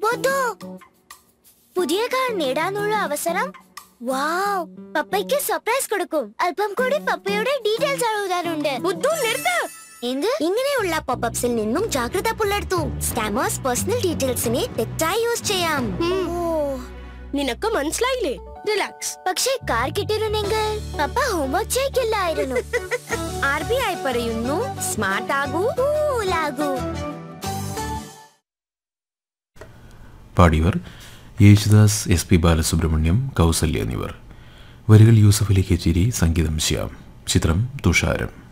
ബുദ്ധു പുതിയ കാർ നേടാനുള്ള അവസരം വാവ് പപ്പയ്ക്ക് സർപ്രൈസ് കൊടുക്കും അല്പം കൂടി പപ്പയുടെ ഡീറ്റെയിൽസ് എഴുതാനുണ്ട് ബുദ്ധു നിർത്ത് എന്ത് ഇങ്ങനെയുള്ള പോപ്പപ്സിൽ നിന്നും ജാഗ്രത പുലർത്തൂ സ്കാമേഴ്സ് പേഴ്സണൽ ഡീറ്റെയിൽസിനെ തെറ്റായി യൂസ് ചെയ്യാം ഓ, നിനക്ക് മനസ്സിലായില്ലേ റിലാക്സ് പക്ഷേ കാർ കിട്ടിയിരുന്നെങ്കിൽ പപ്പ ഹോംവർക്ക് ചെയ്യില്ലായിരുന്നു ആർ ബി ഐ പറയുന്നു സ്മാർട്ട് ആകൂ കൂലാകൂ പാടിയവർ യേശുദാസ് എസ് പി ബാലസുബ്രഹ്മണ്യം കൗസല്യ എന്നിവർ വരികൾ യൂസഫ് അലി കെച്ചേരി സംഗീതം ശ്യാം ചിത്രം തുഷാരം